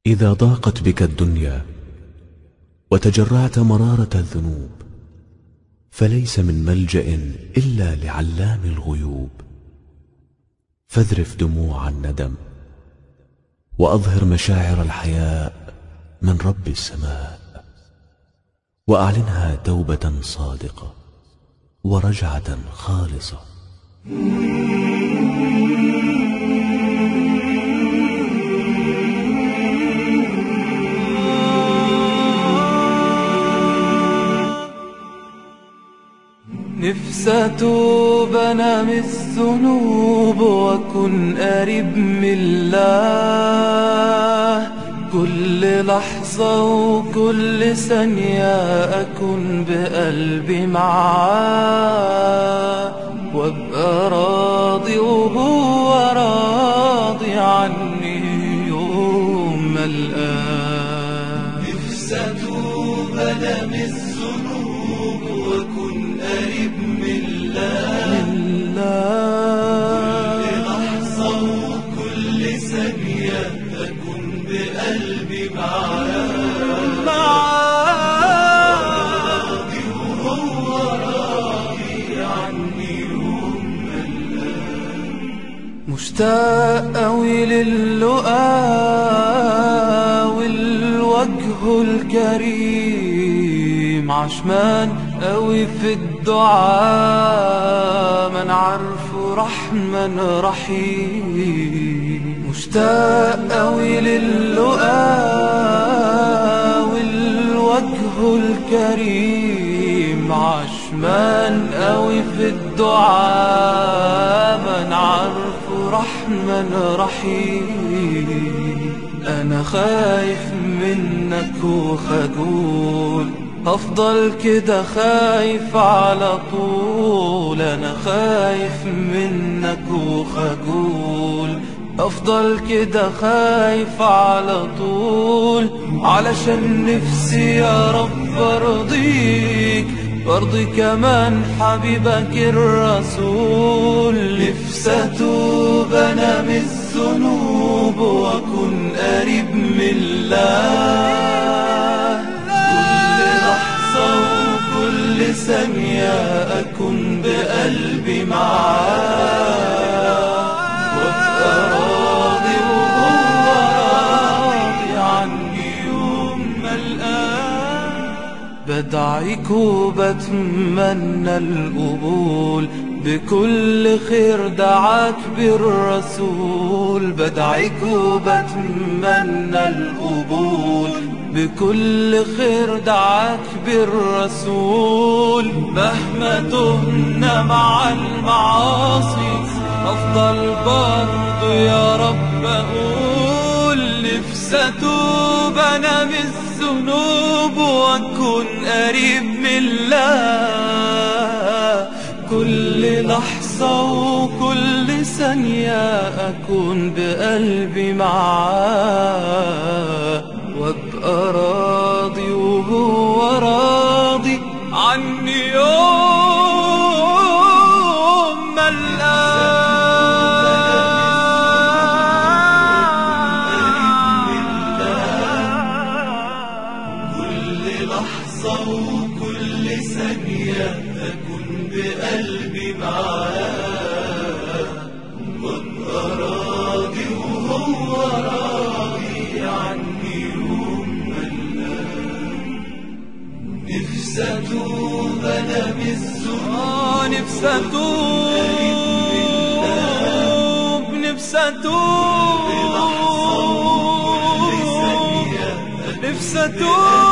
إذا ضاقت بك الدنيا وتجرعت مرارة الذنوب فليس من ملجأ إلا لعلام الغيوب فاذرف دموع الندم وأظهر مشاعر الحياء من رب السماء وأعلنها توبة صادقة ورجعة خالصة نفسي أتوب أنا من الذنوب وأكون قريب من الله كل لحظة وكل ثانية أكون بقلبي معاه وأبقى راضي وهو راضي عني يوم ما الآن نفسي أتوب أنا من الذنوب وأكون قريب من الله الله كل لحظة وكل ثانية أكون بقلبي معاه راضي وهو راضي عني يوم مشتاق أوي للقاء والوجه الكريم عشمان أوي في الدعاء من عارفه رحمن رحيم مشتاق أوي للقاء والوجه الكريم عشمان أوي في الدعاء من عارفه رحمن رحيم أنا خايف منك وخجول هفضل كده خايف على طول أنا خايف منك وخجول أفضل كده خايف على طول علشان نفسي يا رب أرضيك وارضي كمان حبيبك الرسول نفسي أتوب أنا من الذنوب وأكون قريب من الله كل لحظة وكل ثانية أكون بقلبي معاه وأبقى راضي وهو راضي عني يوم ما الآن بدعيك وبتمنى القبول بكل خير دعاك بالرسول بدعيك وبتمنى القبول بكل خير دعاك بالرسول مهما تهنا مع المعاصي أفضل برضو يا رب أقول نفسي أتوب أنا من الذنوب وأكون قريب من الله كل لحظة وكل ثانية أكون بقلبي معاه وأبقى راضي وهو راضي عني يوم ما الآن كل لحظة وكل ثانية أكون بقلبي معاه وأبقى راضي وهو راضي عني يوم ما الآن نفسي أتوب أنا من الذنوب آه نفسي أتوب نفسي أتوب نفسي أتوب